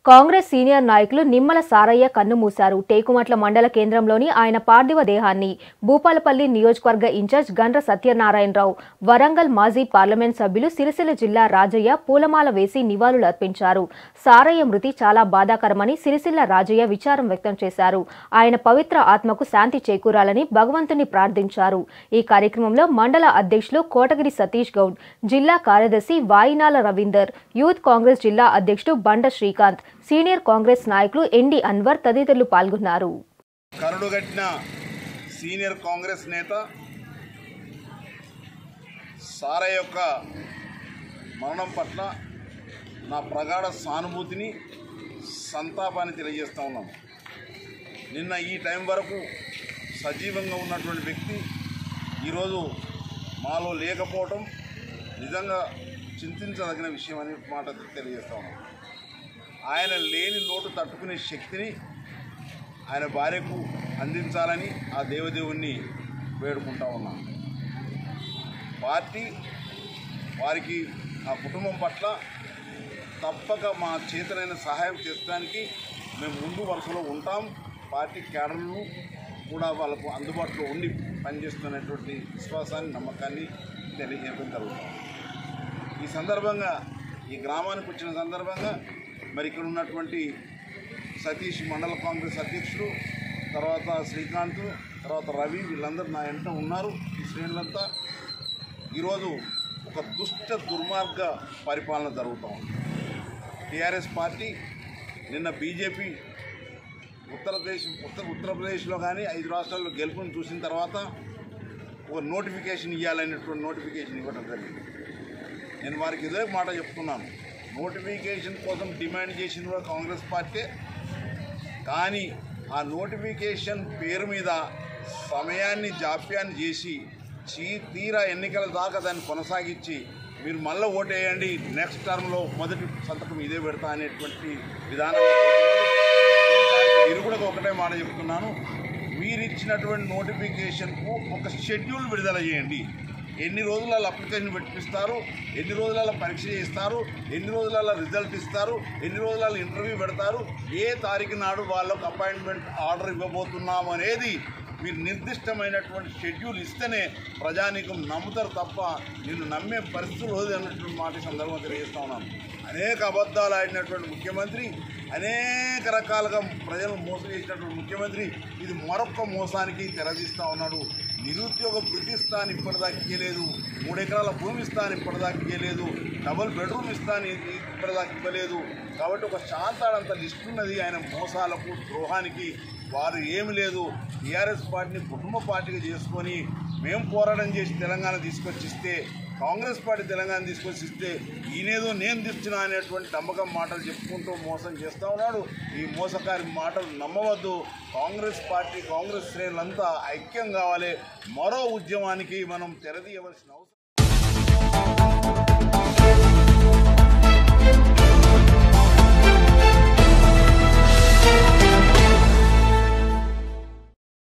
Congress senior నాయకులు నిమ్మల సారయ్య కన్నుమూశారు టేకుమట్ల మండల కేంద్రంలోని ఆయన పార్థివ దేహాన్ని భూపాలపల్లి నియోజకవర్గ ఇన్ఛార్జ్ గండ్ర సత్యనారాయణరావు వరంగల్ మాజీ పార్లమెంట్ సభ్యులు సిరిసిల్ల జిల్లా రాజయ్య పూలమాల వేసి నివాళులర్పించారు సారయ్య మృతి చాలా బాధాకరమని సిరిసిల్ల రాజయ్య విచారం వ్యక్తం చేశారు ఆయన పవిత్ర ఆత్మకు శాంతి చేకూరాలని భగవంతుని ప్రార్థించారు ఈ కార్యక్రమంలో మండల అధ్యక్షులు కోటగిరి సతీష్ గౌడ్ జిల్లా కార్యదర్శి వాయినాల రవీందర్ యూత్ కాంగ్రెస్ జిల్లా అధ్యక్షుడు బండ శ్రీకాంత్ సీనియర్ కాంగ్రెస్ నాయకులు ఎన్డి అన్వర్ తదితరులు పాల్గొన్నారు కరుడుగట్టిన సీనియర్ కాంగ్రెస్ నేత సారయ్య యొక్క మరణం పట్ల నా ప్రగాఢ సానుభూతిని సంతాపాన్ని తెలియజేస్తూ ఉన్నాను నిన్న ఈ టైం వరకు సజీవంగా ఉన్నటువంటి వ్యక్తి ఈరోజు మాలో లేకపోవటం నిజంగా చింతించదగిన విషయం అని మాట తెలియజేస్తా ఉన్నాను ఆయన లేని లోటు తట్టుకునే శక్తిని ఆయన భార్యకు అందించాలని ఆ దేవదేవుణ్ణి వేడుకుంటా ఉన్నాం పార్టీ వారికి ఆ కుటుంబం పట్ల తప్పక మా చేతనైన సహాయం చేయడానికి మేము ముందు వరుసలో ఉంటాం పార్టీ క్యాడర్లను కూడా వాళ్ళకు అందుబాటులో ఉండి పనిచేస్తున్నటువంటి విశ్వాసాన్ని నమ్మకాన్ని తెలియజేయడం జరుగుతుంది ఈ సందర్భంగా ఈ గ్రామానికి వచ్చిన సందర్భంగా మరి ఇక్కడ ఉన్నటువంటి సతీష్ మండల కాంగ్రెస్ అధ్యక్షుడు తర్వాత శ్రీకాంత్ తర్వాత రవి వీళ్ళందరూ నా వెంట ఉన్నారు ఈ శ్రేణులంతా ఈరోజు ఒక దుష్ట దుర్మార్గ పరిపాలన జరుగుతూ ఉంది టీఆర్ఎస్ పార్టీ నిన్న బీజేపీ ఉత్తరప్రదేశ్ ఉత్తర ఉత్తరప్రదేశ్లో కానీ ఐదు రాష్ట్రాల్లో గెలుపుని చూసిన తర్వాత ఒక నోటిఫికేషన్ ఇవ్వాలనేటువంటి నోటిఫికేషన్ ఇవ్వడం జరిగింది నేను వారికి ఇదే మాట చెప్తున్నాను నోటిఫికేషన్ కోసం డిమాండ్ చేసిన కూడా కాంగ్రెస్ పార్టీ కానీ ఆ నోటిఫికేషన్ పేరు మీద సమయాన్ని జాప్యాన్ని చేసి చీ తీరా ఎన్నికల దాకా దాన్ని కొనసాగించి మీరు మళ్ళీ ఓటేయండి నెక్స్ట్ టర్మ్లో మొదటి సంతకం ఇదే పెడతా అనేటువంటి విధానం ఇది కూడా ఒకటే మాట చెప్తున్నాను మీరు ఇచ్చినటువంటి నోటిఫికేషన్కు ఒక షెడ్యూల్ విడుదల చేయండి ఎన్ని రోజులలో అప్లికేషన్ పెట్టిస్తారు ఎన్ని రోజులలో పరీక్ష చేస్తారు ఎన్ని రోజులలో రిజల్ట్ ఇస్తారు ఎన్ని రోజులలో ఇంటర్వ్యూ పెడతారు ఏ తారీఖు నాడు వాళ్ళకు అపాయింట్మెంట్ ఆర్డర్ ఇవ్వబోతున్నాం అనేది మీరు నిర్దిష్టమైనటువంటి షెడ్యూల్ ఇస్తేనే ప్రజానీకం నమ్ముతారు తప్ప నిన్ను నమ్మే పరిస్థితులు రోజు అన్నటువంటి మాట ఈ సందర్భంగా తెలియజేస్తా ఉన్నాను అనేక అబద్ధాలు ఆడినటువంటి ముఖ్యమంత్రి అనేక రకాలుగా ప్రజలను మోసం చేసినటువంటి ముఖ్యమంత్రి ఇది మరొక మోసానికి తెరదీస్తూ ఉన్నాడు నిరుద్యోగ వృద్ధి స్థానం ఇప్పటిదాకా ఇవ్వలేదు మూడు ఎకరాల భూమి ఇస్తాను ఇప్పటిదాకా ఇవ్వలేదు డబుల్ బెడ్రూమ్ ఇస్తాను ఇప్పటిదాకా ఇవ్వలేదు కాబట్టి ఒక శాంతాడంత లిస్ట్ ఉన్నది ఆయన మోసాలకు ద్రోహానికి వారు ఏమి లేదు టీఆర్ఎస్ పార్టీని కుటుంబ పార్టీగా చేసుకొని మేము పోరాటం చేసి తెలంగాణ తీసుకొచ్చిస్తే కాంగ్రెస్ పార్టీ తెలంగాణ తీసుకొచ్చి ఇస్తే ఈయనేదో నేను తెస్తున్నా అనేటువంటి నమ్మకం మాటలు చెప్పుకుంటూ మోసం చేస్తూ ఉన్నాడు ఈ మోసకారి మాటలు నమ్మవద్దు కాంగ్రెస్ పార్టీ కాంగ్రెస్ శ్రేణులంతా ఐక్యం కావాలి మరో ఉద్యమానికి మనం తెరదీయవలసిన అవసరం